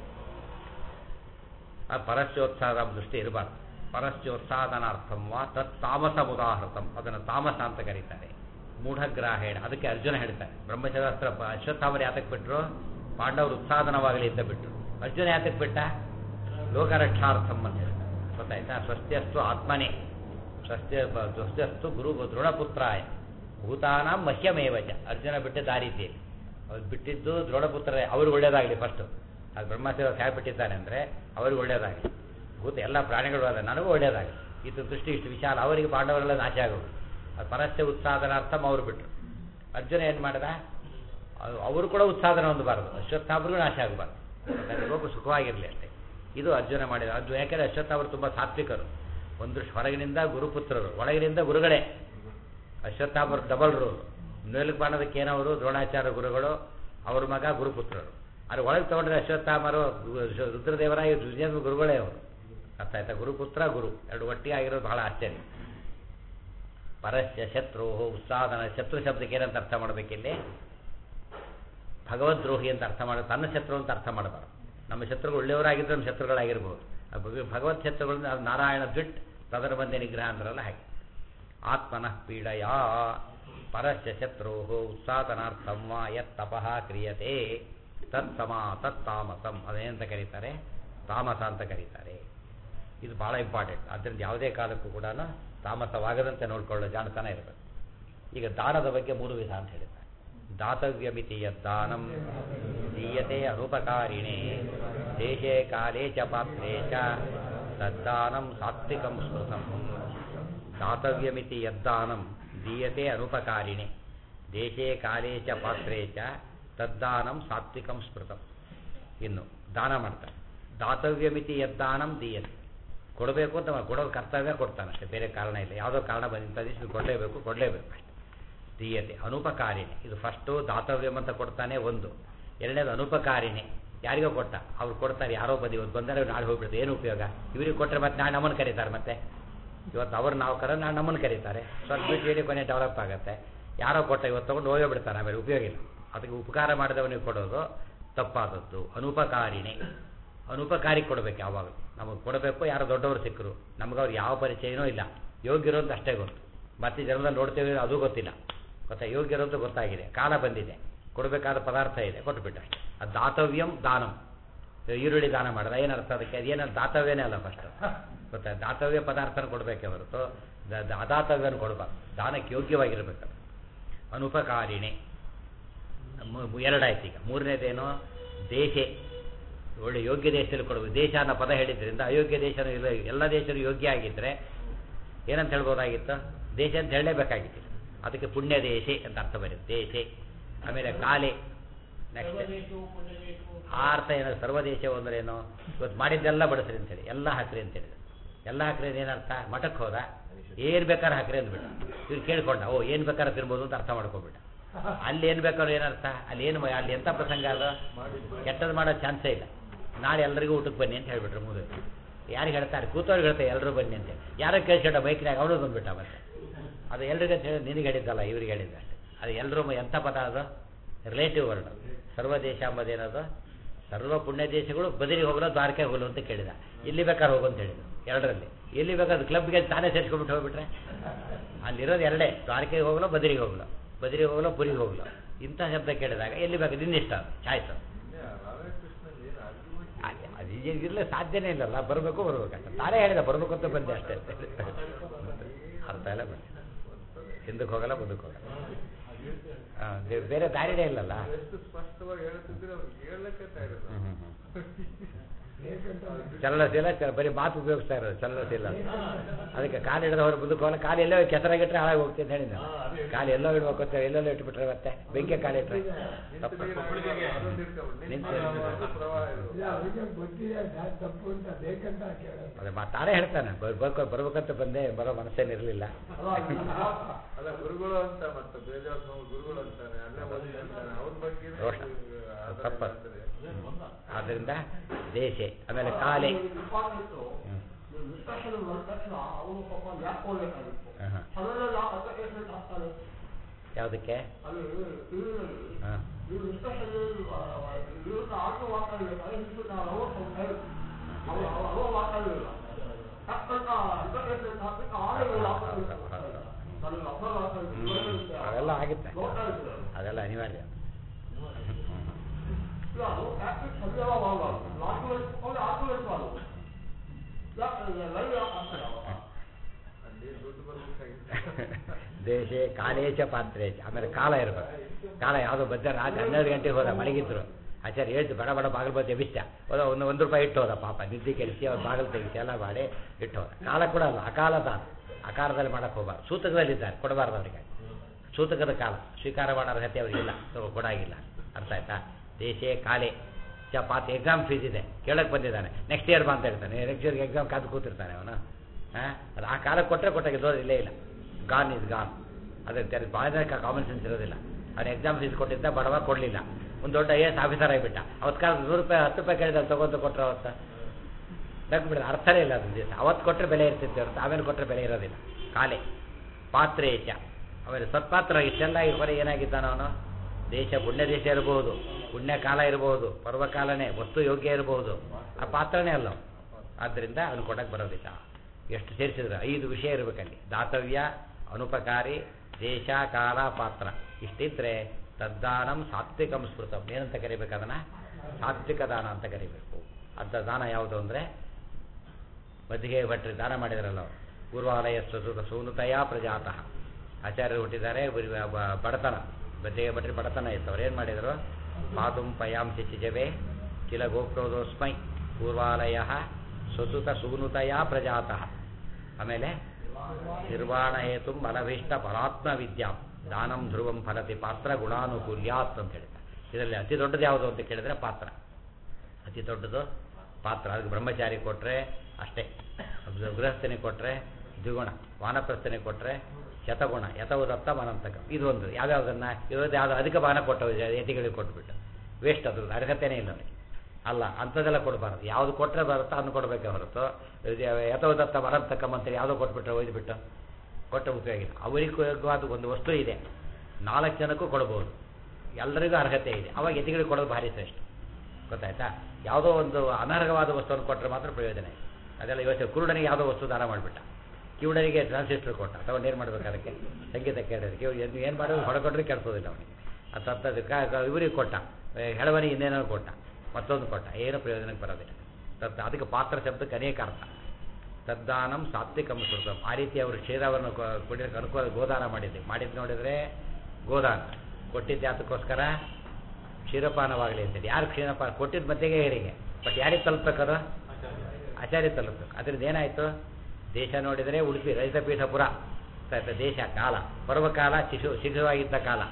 ಆ ಪರಸ್ಯೋತ್ಸಾಹದ ದೃಷ್ಟಿ ಇರಬಾರ್ದು ಪರಸ್ಯೋತ್ಸಾದನಾರ್ಥಂ ವಾ ತತ್ ತಾಮಸ ಉದಾಹೃತಂ ಅದನ್ನು ತಾಮಸ ಅಂತ ಕರೀತಾರೆ ಮೂಢಗ್ರಾಹೇಣ ಅದಕ್ಕೆ ಅರ್ಜುನ ಹೇಳ್ತಾರೆ ಬ್ರಹ್ಮಶಾಸ್ತ್ರ ಅಶ್ವತ್ಥಾಮರು ಯಾತಕ್ಕೆ ಬಿಟ್ಟರು ಪಾಂಡವರು ಉತ್ಸಾದನವಾಗಲಿ ಅಂತ ಬಿಟ್ಟರು ಅರ್ಜುನ ಯಾತಕ್ಕೆ ಬಿಟ್ಟ ಲೋಕರಕ್ಷಾರ್ಥಂ ಅಂತ ಹೇಳ್ತಾರೆ ಗೊತ್ತಾಯ್ತಾ ಸ್ವಸ್ತ್ಯಸ್ತು ಆತ್ಮನೇ ಸ್ವಸ್ತ್ಯ ಸ್ವಸ್ತ್ಯಸ್ತು ಗುರು ದೃಢಪುತ್ರಾಯ ಭೂತಾನಾಂ ಮಹ್ಯಮೇವಚ ಅರ್ಜುನ ಬಿಟ್ಟ ದಾರಿ ಇದ್ದೇನೆ ಅವ್ರು ಬಿಟ್ಟಿದ್ದು ದೃಢಪುತ್ರರೇ ಅವ್ರಿಗೆ ಒಳ್ಳೇದಾಗಲಿ ಫಸ್ಟು ಅದು ಬ್ರಹ್ಮದೇವ ಸಾಯ್ ಬಿಟ್ಟಿದ್ದಾನೆ ಅಂದರೆ ಅವ್ರಿಗೆ ಒಳ್ಳೇದಾಗಲಿ ಭೂತ ಎಲ್ಲ ಪ್ರಾಣಿಗಳು ಅದ ನನಗೂ ಒಳ್ಳೇದಾಗಲಿ ಇದು ದೃಷ್ಟಿ ಇಷ್ಟು ವಿಶಾಲ ಅವರಿಗೆ ಪಾಂಡವರೆಲ್ಲ ನಾಶ ಆಗೋದು ಅದು ಪರಸ್ಯ ಉತ್ಸಾದನಾರ್ಥಂ ಅವರು ಬಿಟ್ಟರು ಅರ್ಜುನ ಏನು ಮಾಡಿದ ಅವ್- ಅವರು ಕೂಡ ಉತ್ಸಾದನ ಹೊಂದಬಾರದು ಅಶ್ವತ್ಥಾಮರಿಗೂ ನಾಶ ಆಗಬಾರ್ದು ಒಬ್ಬ ಸುಖವಾಗಿರಲಿ ಅಷ್ಟೇ ಇದು ಅರ್ಜುನ ಮಾಡಿದ ಅದು ಯಾಕೆಂದರೆ ಅಶ್ವತ್ಥಾಮರು ತುಂಬ ಸಾತ್ವಿಕರು ಒಂದು ದೃಷ್ಟಿ ಹೊರಗಿನಿಂದ ಗುರುಪುತ್ರರು ಒಳಗಿನಿಂದ ಗುರುಗಳೇ ಅಶ್ವತ್ಥಾಮರು ಡಬಲ್ ರೂಲ್ ಮೇಲಕ್ಕೆ ಬಾಣೋದಕ್ಕೆ ಏನವರು ದ್ರೋಣಾಚಾರ್ಯ ಗುರುಗಳು ಅವ್ರ ಮಗ ಗುರುಪುತ್ರರು ಅದು ಒಳಗೆ ತಗೊಂಡ್ರೆ ಅಶ್ವತ್ಥಾಮರು ಗು- ರುದ್ರದೇವರಾಯ ವಿಜೇಂದ್ರ ಗುರುಗಳೇ ಅವರು ಅರ್ಥ ಆಯ್ತಾ ಗುರುಪುತ್ರ ಗುರು ಎರಡು ಒಟ್ಟಿಗೆ ಆಗಿರೋದು ಬಹಳ ಆಶ್ಚರ್ಯ ಪರಸ್ಯ ಶತ್ರು ಉತ್ಸಾದನ ಶತ್ರು ಶಬ್ದಕ್ಕೆ ಏನಂತ ಅರ್ಥ ಮಾಡಬೇಕಿಲ್ಲಿ ಭಗವದ್ರೋಹಿ ಅಂತ ಅರ್ಥ ಮಾಡ ತನ್ನ ಶತ್ರು ಅಂತ ಅರ್ಥ ಮಾಡಬಾರ್ದು ನಮ್ಮ ಶತ್ರುಗಳು ಒಳ್ಳೆಯವರಾಗಿದ್ದರೆ ನಮ್ಮ ಶತ್ರುಗಳಾಗಿರ್ಬೋದು ಆ ಭಗ- ಭಗವತ್ ಶತ್ರುಗಳನ್ನ ಅದು ನಾರಾಯಣ ಬಿಟ್ ತದರ ಬಂದೆ ನಿಗ್ರಹ ಅಂದ್ರಲ್ಲ ಹಾಗೆ ಆತ್ಮನಃ ಪೀಡಯ ಪರಸ್ಯ ಶತ್ರು ಉತ್ಸಾದನಾರ್ಥಂ ವಾ ಯತ್ ತಪಃ ಕ್ರಿಯತೆ ತತ್ ಸಮ ತತ್ ತಾಮಸಂ ಅದೇನಂತ ಕರೀತಾರೆ ತಾಮಸ ಅಂತ ಕರೀತಾರೆ ಇದು ಬಹಳ ಇಂಪಾರ್ಟೆಂಟ್ ಆದ್ದರಿಂದ ಯಾವುದೇ ಕಾಲಕ್ಕೂ ಕೂಡ ತಾಮಸವಾಗದಂತೆ ನೋಡ್ಕೊಳ್ಳೋ ಜಾಣತನ ಇರಬೇಕು ಈಗ ದಾನದ ಬಗ್ಗೆ ಮೂರು ವಿಧ ಅಂತ ಹೇಳಿದ್ದಾರೆ ದಾತವ್ಯಮಿತಿ ಯದ್ದಾನಂ ದೀಯತೆ ಅನುಪಕಾರಿಣೆ ದೇಶೇ ಕಾಲೇ ಚ ಪಾತ್ರೆ ಚ ತದ್ದಾನಂ ಸಾತ್ವಿಕಂ ಸ್ಮೃತಂ ದಾತವ್ಯಮಿತಿ ಯದ್ದಾನಂ ದೀಯತೆ ಅನುಪಕಾರಿಣೆ ದೇಶೇ ಕಾಲೇ ಚ ಪಾತ್ರೆ ಚ ತದ್ದಾನಂ ಸಾತ್ವಿಕಂ ಸ್ಮೃತಂ ಇನ್ನು ದಾನ ಮಾಡ್ತಾರೆ ದಾತವ್ಯಮಿತಿ ಯದ್ದಾನಂ ದೀಯತೆ ಕೊಡಬೇಕು ಅಂತ ಅವ್ನು ಕೊಡೋ ಕರ್ತವ್ಯ ಕೊಡ್ತಾನೆ ಅಷ್ಟೇ ಬೇರೆ ಕಾರಣ ಇಲ್ಲ ಯಾವುದೋ ಕಾರಣ ಬಂದ ದಿವಸ ಕೊಡಲೇಬೇಕು ಕೊಡಲೇಬೇಕು ಅಷ್ಟೇ ದೀಯತೆ ಅನುಪಕಾರಿಣೆ ಇದು ಫಸ್ಟು ದಾತವ್ಯಂ ಅಂತ ಕೊಡ್ತಾನೆ ಒಂದು ಎರಡನೇದು ಅನುಪಕಾರಿಣೆ ಯಾರಿಗೋ ಕೊಟ್ಟ ಅವ್ರು ಕೊಡ್ತಾರೆ ಯಾರೋ ಬದಿ ಇವತ್ತು ಬಂದರೆ ನಾಳೆ ಹೋಗ್ಬಿಡ್ತು ಏನು ಉಪಯೋಗ ಇವರಿಗೆ ಕೊಟ್ಟರೆ ಮತ್ತೆ ನಾಳೆ ನಮ್ಮನ್ನು ಕರೀತಾರೆ ಮತ್ತೆ ಇವತ್ತು ಅವ್ರು ನಾವು ಕರ ನಾಳೆ ನಮ್ಮನ್ನು ಕರೀತಾರೆ ಸ್ವಲ್ಪ ಬಿಟ್ಟು ಹೇಳಿ ಕೊನೆ ಡೆವಲಪ್ ಆಗುತ್ತೆ ಯಾರೋ ಕೊಟ್ಟ ಇವತ್ತು ತೊಗೊಂಡು ಹೋಗೇ ಬಿಡ್ತಾರೆ ಆಮೇಲೆ ಉಪಯೋಗ ಇಲ್ಲ ಅದಕ್ಕೆ ಉಪಕಾರ ಮಾಡಿದವನಿಗೆ ಕೊಡೋದು ತಪ್ಪಾದದ್ದು ಅನುಪಕಾರಿಣೆ ಅನುಪಕಾರಿ ಕೊಡಬೇಕು ಯಾವಾಗ ನಮಗೆ ಕೊಡಬೇಕು ಯಾರೋ ದೊಡ್ಡವರು ಸಿಕ್ಕರು ನಮಗೆ ಅವ್ರು ಯಾವ ಪರಿಚಯನೂ ಇಲ್ಲ ಯೋಗ್ಯರು ಅಂತ ಅಷ್ಟೇ ಗೊತ್ತು ಮತ್ತೆ ಜನರಲ್ಲಿ ನೋಡ್ತೇವೆ ಅದು ಗೊತ್ತಿಲ್ಲ ಗೊತ್ತಾ ಯೋಗ್ಯರು ಅಂತ ಗೊತ್ತಾಗಿದೆ ಕಾಲ ಬಂದಿದೆ ಕೊಡಬೇಕಾದ ಪದಾರ್ಥ ಇದೆ ಕೊಟ್ಟುಬಿಟ್ಟ ಅಷ್ಟೇ ಅದು ದಾತವ್ಯಂ ದಾನಂ ಈರುಳ್ಳಿ ದಾನ ಮಾಡಿದ ಏನರ್ಥ ಅದಕ್ಕೆ ಅದೇನ ದಾತವ್ಯನೇ ಅಲ್ಲ ಫಸ್ಟ್ ಗೊತ್ತಾ ದಾತವ್ಯ ಪದಾರ್ಥನ ಕೊಡಬೇಕೆ ಹೊರತು ದ- ದ- ಅದಾತವ್ಯನ ಕೊಡಬಾರ್ದು ದಾನಕ್ಕೆ ಯೋಗ್ಯವಾಗಿರ್ಬೇಕು ಅದು ಅನುಪಕಾರಿಣೆ ಮು- ಮು- ಎರಡಾಯ್ತು ಈಗ ಮೂರನೇದೇನು ದೇಶೆ ಒಳ್ಳೆ ಯೋಗ್ಯ ದೇಶದಲ್ಲಿ ಕೊಡಬೇಕು ದೇಶ ಅನ್ನೋ ಪದ ಹೇಳಿದ್ರಿಂದ ಅಯೋಗ್ಯ ದೇಶನೂ ಇಲ್ಲ ಎಲ್ಲ ದೇಶನೂ ಯೋಗ್ಯ ಆಗಿದ್ದರೆ ಏನಂತ ಹೇಳ್ಬೋದಾಗಿತ್ತು ದೇಶ ಅಂತ ಹೇಳಲೇಬೇಕಾಗಿತ್ತು ಅದಕ್ಕೆ ಪುಣ್ಯ ದೇಶೆ ಅಂತ ಅರ್ಥ ಬರುತ್ತೆ ದೇಶೆ ಆಮೇಲೆ ಕಾಲಿ ನೆಕ್ಸ್ಟ್ ಆ ಅರ್ಥ ಏನು ಸರ್ವದೇಶ ಅಂದ್ರೆ ಏನು ಇವತ್ತು ಮಾಡಿದ್ದೆಲ್ಲ ಬಡಿಸ್ರಿ ಅಂತೇಳಿ ಎಲ್ಲ ಹಾಕ್ರಿ ಅಂತೇಳಿ ಎಲ್ಲ ಹಾಕ್ರಿ ಅಂದ್ರೆ ಏನರ್ಥ ಮಠಕ್ಕೆ ಹೋದ ಏನು ಬೇಕಾದ್ರೆ ಹಾಕ್ರಿ ಅಂದ್ಬಿಟ್ಟು ಇವ್ರು ಕೇಳ್ಕೊಂಡ ಓ ಏನು ಬೇಕಾದ್ರೆ ತಿನ್ಬೋದು ಅಂತ ಅರ್ಥ ಮಾಡ್ಕೊಬಿಟ್ಟ ಅಲ್ಲಿ ಏನು ಬೇಕಾದ್ರೂ ಏನರ್ಥ ಅಲ್ಲಿ ಏನು ಅಲ್ಲಿ ಎಂಥ ಪ್ರಸಂಗ ಅದು ಕೆಟ್ಟದ್ದು ಮಾಡೋ ಚಾನ್ಸೇ ಇಲ್ಲ ನಾಳೆ ಎಲ್ಲರಿಗೂ ಊಟಕ್ಕೆ ಬನ್ನಿ ಅಂತ ಹೇಳ್ಬಿಟ್ರು ಮುಗಿದು ಯಾರಿಗೆ ಹೇಳ್ತಾರೆ ಕೂತವ್ರಿಗೆ ಹೇಳ್ತಾರೆ ಎಲ್ಲರೂ ಬನ್ನಿ ಅಂತೇಳಿ ಯಾರೋ ಕೇಳ್ಕೊಂಡ ಬೈಕ್ನಾಗ ಅವನು ಬಂದ್ಬಿಟ್ಟ ಮತ್ತೆ ಅದು ಎಲ್ರಿಗೂ ಅಂತ ಹೇಳಿ ನಿನಗೆ ಹೇಳಿದ್ದಲ್ಲ ಇವ್ರಿಗೆ ಹೇಳಿದ್ದ ಅಷ್ಟೇ ಅದು ಎಲ್ಲರೂ ಎಂಥ ಪದ ಅದು ರಿಲೇಟಿವ್ ವರ್ಡ್ ಸರ್ವ ದೇಶ ಅಂಬದೇನದು ಸರ್ವ ಪುಣ್ಯ ದೇಶಗಳು ಬದರಿಗೆ ಹೋಗಲು ದ್ವಾರಕೆ ಹೋಗಲು ಅಂತ ಕೇಳಿದ ಎಲ್ಲಿ ಬೇಕಾದ್ರೆ ಹೋಗು ಅಂತ ಹೇಳಿದ್ರು ಎರಡರಲ್ಲಿ ಎಲ್ಲಿ ಬೇಕಾದ್ರೆ ಕ್ಲಬ್ಗೆ ತಾನೇ ಸೇರ್ಸ್ಕೊಂಡ್ಬಿಟ್ಟು ಹೋಗ್ಬಿಟ್ರೆ ಅಲ್ಲಿರೋದು ಎರಡೇ ದ್ವಾರಕೆಗೆ ಹೋಗಲು ಬದರಿಗೆ ಹೋಗಲು ಬದರಿಗೆ ಹೋಗಲು ಪುರಿಗೆ ಹೋಗಲು ಇಂಥ ಶಬ್ದ ಕೇಳಿದಾಗ ಎಲ್ಲಿ ಬೇಕು ನಿನ್ನಿಷ್ಟ ಚಾಯ್ಸ್ ರಾಧಾಕೃಷ್ಣನ್ ಏನು argument ಅದು ಈಗ ಇರಲಿ ಸಾಧ್ಯನೇ ಇಲ್ಲಲ್ಲ ಬರಬೇಕು ಬರ್ಬೇಕಂತ ತಾನೇ ಹೇಳಿದ ಬರಬೇಕು ಅಂತ ಬಂದೆ ಅಷ್ಟೇ ಅರ್ಥ ಎಲ್ಲ ಬಂದೆ ಹಿಂದಕ್ಕೆ ಹೋಗಲ್ಲ ಮುಂದಕ್ಕೆ ಹೋಗಲ್ಲ ಆ, ಬೇ- ಬೇರೆ ದಾರಿನೇ ಇಲ್ಲಲ್ಲ ಎಷ್ಟು ಸ್ಪಷ್ಟವಾಗಿ ಹೇಳ್ತಿದ್ರೆ ಅವ್ರಿಗೆ ಹೇಳಕ್ಕೆ ತಯಾರಿಲ್ಲ ಹ್ಮ್, ಹ್ಮ್, ಹ್ಮ್. ಚಲನಶೀಲ ಚ- ಬರೀ ಮಾತು ಉಪಯೋಗಿಸ್ತಾ ಇರೋದು ಚಲನಶೀಲ ಅದಕ್ಕೆ ಕಾಲು ಹಿಡಿದ ಹೊರ ಮುಂದಕ್ಕೆ ಹೋಗಲ್ಲ ಕಾಲು ಎಲ್ಲೋ ಕೆಸರಾಗಿಟ್ರೆ ಹಾಳಾಗಿ ಹೋಗ್ತೀನಿ ಅಂತ ಹೇಳಿದ್ದೆ ಕಾಲು ಎಲ್ಲೋ ಇಡ್ಬೇಕು ಅಂತ ಎಲ್ಲೆಲ್ಲೋ ಇಟ್ಬಿಟ್ರೆ ಮತ್ತೆ ಬೆಂಕಿ ಕಾಲಿಟ್ರೆ ನಿಂತು ತಪ್ಪು ನೀರಾಗಿ ಅದೊಂದು ಇಟ್ಕೊಂಡು ನಿಂತು ನಿಂತು ಅದು ಪ್ರವಾಹ ಇದು ಇಲ್ಲ ಅವ್ರಿಗೆ ಗೊತ್ತಿದೆ ಅದು ತಪ್ಪು ಅಂತ ಬೇಕಂತ ಕೇಳೋದು ಅದೇ ಮಾ ತಾನೇ ಹೇಳ್ತಾನೆ ಬರ್- ಬರ್ಕೊ- ಬರ್ಬೇಕಂತ ಬಂದೆ ಬರೋ ಮನಸ್ಸೇನಿರಲಿಲ್ಲ ಅಲ್ಲ ಗುರುಗಳು ಅಂತ ಮತ್ತೆ ಬೇಜಾರ್ ಸ್ವಾಮಿ ಗುರುಗಳು ಅಂತಾನೆ ಅಲ್ಲೇ ಓದಿ ಅಂತಾನೆ ಅವ್ರ ಬಗ್ಗೆ ದೋಷ. ಆಧಾರ ತಪ್ಪು. ಆಗ್ತದೆ. ಆದ್ದರಿಂದ ದೇಶೆ ಆಮೇಲೆ ಕಾಲೆ ಹ್ಮ್. ಡಿಸ್ಕಷನ್ ಮಾಡಿದ ತಕ್ಷಣ ಅವನು ಪಾಪ ಯಾಕೋಬೇಕಾಗಿತ್ತು ಆಹಾ. ಅದನ್ನೆಲ್ಲ ಅಪ್ಲಿಕೇಶನ್ ಹಾಕ್ತಾನೆ ಯಾವುದಕ್ಕೆ ಅಲ್ಲಿ ಟಿವಿನಲ್ಲಿ ಹಾಂ ಈ ಡಿಸ್ಕಷನ್ ಇವ್ರನ್ನ ಆಟೋ ಮಾತಾಡಬೇಕಾದ್ರೆ ಇಷ್ಟು ನಾವು ಅವರು ಹೇಳಿ ಅವರು ಅವರು ಮಾತಾಡಲಿಲ್ಲ ತಕ್ಕಂತ ಅಪ್ಲಿಕೇಶನ್ ಹಾಕ್ಬಿಟ್ಟು ಆಳಿಗಳು ನನಗೆ ಅಪರಾಧ ಆಗ್ತದೆ. ಅವೆಲ್ಲ ಆಗುತ್ತೆ ನೋಡ್ತಾ ಇದ್ದಾರೆ ಅದೆಲ್ಲ ಅನಿವಾರ್ಯ ಇಲ್ಲ ಅದು ಆಕ್ಟಿವ್ ಸರಿಯಾದ ಮಾಡಬಾರ್ದು ಡಾಕ್ಯುಮೆಂಟ್ ಅವ್ರು ಡಾಕ್ಯುಮೆಂಟ್ ಮಾಡೋದು ಯಾಕೆ ಲೈವ್ ಯಾಕೆ ಹಾಕ್ತಾರೆ ಅವಾಗ? ಅಲ್ಲಿ ದುಡ್ಡು ಬರ್ಬೇಕಾಗಿತ್ತು ದೇಶೆ ಕಾಲೇಶ ಪಾತ್ರೇಶ ಆಮೇಲೆ ಕಾಲ ಇರಬೇಕು ಕಾಲ ಯಾವುದೋ ಬದ್ದ ರಾತ್ರಿ ಹನ್ನೆರಡು ಗಂಟೆಗೆ ಹೋದ ಮಲಗಿದ್ರು ಆಚಾರ್ಯ ಹೇಳ್ತು ಬಡ ಬಡ ಬಾಗಿಲು ಬಂದು ಎಬಿಸ್ತ ಹೋದ ಒಂದು ಒಂದು ರೂಪಾಯಿ ಇಟ್ಟು ಹೋದ ಪಾಪ ನಿದ್ದೆ ಕೆಡಿಸಿ ಅವ್ರು ಬಾಗಿಲು ತೆಗಿಸಿ ಎಲ್ಲ ಮಾಡಿ ಇಟ್ಟು ಹೋದ ಕಾಲ ಕೂಡ ಅಲ್ಲ ಅಕಾಲದ ಅಕಾಲದಲ್ಲಿ ಮಾಡಕ್ಕೆ ಹೋಗಬಾರ್ದು ಸೂತಕದಲ್ಲಿದ್ದಾರೆ ಕೊಡಬಾರ್ದು ಅವರಿಗೆ ಸೂತಕದ ಕಾಲ ಸ್ವೀಕಾರ ಮಾಡೋ ಅರ್ಹತೆ ಅವರಿಗಿಲ್ಲ ತಗೋ ಕೊಡಾಗಿಲ್ಲ ಅರ್ಥ ಆಯ್ತಾ ದೇಶೇ ಕಾಲೆ ಚ ಪಾತ್ ಎಕ್ಸಾಮ್ ಫೀಸ್ ಇದೆ ಕೇಳಕ್ಕೆ ಬಂದಿದ್ದಾನೆ ನೆಕ್ಸ್ಟ್ ಇಯರ್ ಬಾ ಅಂತ ಹೇಳ್ತಾನೆ ನೆಕ್ಸ್ಟ್ ಇಯರ್ಗೆ ಎಕ್ಸಾಮ್ ಕಾದು ಕೂತಿರ್ತಾನೆ ಅವನು ಹಾಂ ಅದು ಆ ಕಾಲಕ್ಕೆ ಕೊಟ್ಟರೆ ಕೊಟ್ಟಾಗ ಇಲ್ಲೋ ಇಲ್ಲೇ ಇಲ್ಲ ಗಾನ್ ಇಸ್ ಗಾನ್ ಅದಕ್ಕೆ ಭಾಳ ಜನಕ್ಕೆ ಕಾಮನ್ ಸೆನ್ಸ್ ಇರೋದಿಲ್ಲ ಅವ್ನು ಎಕ್ಸಾಮ್ ಫೀಸ್ ಕೊಟ್ಟಿದ್ದ ಬಡವ ಕೊಡಲಿಲ್ಲ ಒಂದು ದೊಡ್ಡ ಐ ಎಸ್ ಆಫೀಸರ್ ಆಗಿಬಿಟ್ಟ ಅವತ್ತು ಕಾಲ ನೂರು ರೂಪಾಯಿ ಹತ್ತು ರೂಪಾಯಿ ಕೇಳಿದ ತಗೊಂಡು ಕೊಟ್ಟರೆ ಅವತ್ತ ಬಿಡಿದ ಅರ್ಥನೇ ಇಲ್ಲ ಅದನ್ನ ದಿವಸ ಅವತ್ತು ಕೊಟ್ಟರೆ ಬೆಲೆ ಇರ್ತಿತ್ತು ಹೊರತು ಆಮೇಲೆ ಕೊಟ್ಟರೆ ಬೆಲೆ ಇರೋದಿಲ್ಲ ಕಾಲೆ ಪಾತ್ರೇಶ ಆಮೇಲೆ ಸತ್ಪಾತ್ರ ಇಷ್ಟೆಲ್ಲ ಹೊರೆ ಏನಾಗಿದ್ದಾನ ಅವನು ದೇಶ ಪುಣ್ಯ ದೇಶ ಇರಬಹುದು ಪುಣ್ಯ ಕಾಲ ಇರಬಹುದು ಪರ್ವಕಾಲನೇ ವಸ್ತು ಯೋಗ್ಯ ಇರಬಹುದು ಆ ಪಾತ್ರನೇ ಅಲ್ಲ ಅವ್ನು. ಆದ್ದರಿಂದ ಅವನು ಕೊಡಕ್ಕೆ ಬರೋದಿಲ್ಲ ಎಷ್ಟು ಸೇರಿಸಿದ್ರೆ ಐದು ವಿಷಯ ಇರಬೇಕಲ್ಲಿ ದಾತವ್ಯ ಅನುಪಕಾರಿ ದೇಶ ಕಾಲ ಪಾತ್ರ ಇಷ್ಟಿದ್ರೆ ತದ್ದಾನಂ ಸಾತ್ವಿಕಂ ಸ್ಮೃತಂ ಏನಂತ ಕರಿಬೇಕು ಅದನ್ನ ಸಾತ್ವಿಕ ದಾನ ಅಂತ ಕರಿಬೇಕು ಅಂಥ ದಾನ ಯಾವುದು ಅಂದರೆ ಮದ್ದಿಗೆ ಭಟ್ರು ದಾನ ಮಾಡಿದ್ರಲ್ಲ ಅವರು ಪೂರ್ವಾಲಯ ಸ್ವಸುತ ಸೂನುತಯ ಪ್ರಜಾತಃ ಆಚಾರ್ಯರು ಹುಟ್ಟಿದ್ದಾರೆ ಬ- ಬ- ಬಡತನ ಮದ್ದಿಗೆ ಭಟ್ರಿ ಬಡತನ ಇತ್ತು ಅವ್ರು ಏನು ಮಾಡಿದರು ಪಾದುಂ ಪಯಾಂ ಚಿಚಿಜವೇ ಕಿಲ ಗೋಪ್ರೋದೋಸ್ಮೈ ಪೂರ್ವಾಲಯ ಸ್ವಸುತ ಸೂನುತಯ ಪ್ರಜಾತಃ ಆಮೇಲೆ ನಿರ್ವಾಣ ಹೇತು ಅನಭೀಷ್ಟ ಪರಾತ್ಮ ವಿದ್ಯಾಂ ದಾನಂ ಧ್ರುವಂ ಫಲತಿ ಪಾತ್ರ ಗುಣಾನುಕೂಲ್ಯಾತ್ ಅಂತ ಹೇಳ್ತಾರೆ ಇದರಲ್ಲಿ ಅತಿ ದೊಡ್ಡದು ಯಾವುದು ಅಂತ ಕೇಳಿದ್ರೆ ಪಾತ್ರ ಅತಿ ದೊಡ್ಡದು ಪಾತ್ರ ಅದಕ್ಕೆ ಬ್ರಹ್ಮಚಾರಿ ಕೊಟ್ಟರೆ ಅಷ್ಟೇ ಅದು ಗೃಹಸ್ಥನಿಗೆ ಕೊಟ್ಟರೆ ದ್ವಿಗುಣ ವಾನಪ್ರಸ್ಥನಿಗೆ ಕೊಟ್ಟರೆ ಶತಗುಣ ಯಥವುದತ್ತ ಮನಂತಕ ಇದು ಒಂದು ಯಾವ್ಯಾವುದನ್ನು ಇರೋದು ಯಾವುದು ಅಧಿಕ ಬಾನ ಕೊಟ್ಟು ಯತಿಗಳಿಗೆ ಕೊಟ್ಬಿಟ್ಟು ವೇಸ್ಟ್ ಅದು ಅರ್ಹತೆನೇ ಇಲ್ಲ ಅವನಿಗೆ ಅಲ್ಲ ಅಂಥದ್ದೆಲ್ಲ ಕೊಡಬಾರ್ದು ಯಾವುದು ಕೊಟ್ಟರೆ ಬರುತ್ತೋ ಅದನ್ನು ಕೊಡಬೇಕೆ ಹೊರತು ಯಥೋದತ್ತ ಮರಂತಕ ಮಂತ್ರಿ ಯಾವುದೋ ಕೊಟ್ಬಿಟ್ರೆ ಒಯ್ದುಬಿಟ್ಟು ಕೊಟ್ಟ ಉಪಯೋಗ ಇಲ್ಲ ಅವರಿಗೂ ಒಂದು ವಸ್ತು ಇದೆ ನಾಲ್ಕು ಜನಕ್ಕೂ ಕೊಡ್ಬೋದು ಎಲ್ಲರಿಗೂ ಅರ್ಹತೆ ಇದೆ ಅವಾಗ ಯತಿಗಳಿಗೆ ಕೊಡೋದು ಭಾರಿ ಶ್ರೇಷ್ಠ ಗೊತ್ತಾಯ್ತಾ ಯಾವುದೋ ಒಂದು ಅನರ್ಹವಾದ ವಸ್ತುವನ್ನು ಕೊಟ್ಟರೆ ಮಾತ್ರ ಪ್ರಯೋಜನ ಇದೆ ಅದೆಲ್ಲ ಯೋಚನೆ ಕುರುಡನಿಗೆ ಯಾವುದೋ ವಸ್ತು ದಾನ ಮಾಡಿಬಿಟ್ಟ ಕಿವುಡನಿಗೆ ಟ್ರಾನ್ಸಿಸ್ಟರ್ ಕೊಟ್ಟ ತಗೊಂಡು ಏನು ಮಾಡ್ಬೇಕು ಅದಕ್ಕೆ ಸಂಗೀತ ಕೇಳೋದಕ್ಕೆ ಏನು ಏನು ಮಾಡೋದು ಹೊಡಕೊಟ್ರೆ ಕೆಡಿಸೋದಿಲ್ಲ ಅವನಿಗೆ ಅದು ತತ್ತದಕ್ಕೆ ಇವರಿಗೆ ಕೊಟ್ಟ ಏ, ಹೆಳವನಿಗೆ ಇನ್ನೇನೋ ಕೊಟ್ಟ ಮತ್ತೊಂದು ಕೊಟ್ಟ ಏನು ಪ್ರಯೋಜನಕ್ಕೆ ಬರೋದಿಲ್ಲ ತತ್ ಅದಕ್ಕೆ ಪಾತ್ರ ಶಬ್ದಕ್ಕೆ ಅನೇಕ ಅರ್ಥ ತದ್ದಾನಂ ಸಾತ್ವಿಕಂ ಸುತಂ ಆ ರೀತಿ ಅವರು ಕ್ಷೀರವನ್ನು ಕೊ- ಕುಡಿಯೋಕ್ಕೆ ಅನುಕೂಲ ಗೋದಾನ ಮಾಡಿದ್ದೆ ಮಾಡಿದ್ದು ನೋಡಿದರೆ ಗೋದಾನ ಕೊಟ್ಟಿದ್ದು ಯಾತಕ್ಕೋಸ್ಕರ ಕ್ಷೀರಪಾನವಾಗಲಿ ಅಂತೇಳಿ ಯಾರು ಕ್ಷೀರಪಾನ ಕೊಟ್ಟಿದ್ದು ಮತ್ತೆಗೆ ಹೇರಿಗೆ ಬಟ್ ಯಾರಿಗೆ ತಲುಪಬೇಕದು ಆಚಾರ್ಯ ತಲುಪಬೇಕು ಅದರಿಂದ ಏನಾಯಿತು ದೇಶ ನೋಡಿದರೆ ಉಡುಪಿ ರೈತಪೀಠಪುರ ಆಯ್ತಾ ದೇಶ ಕಾಲ ಪರ್ವಕಾಲ ಶಿಶು ಶಿಶುವಾಗಿದ್ದ ಕಾಲ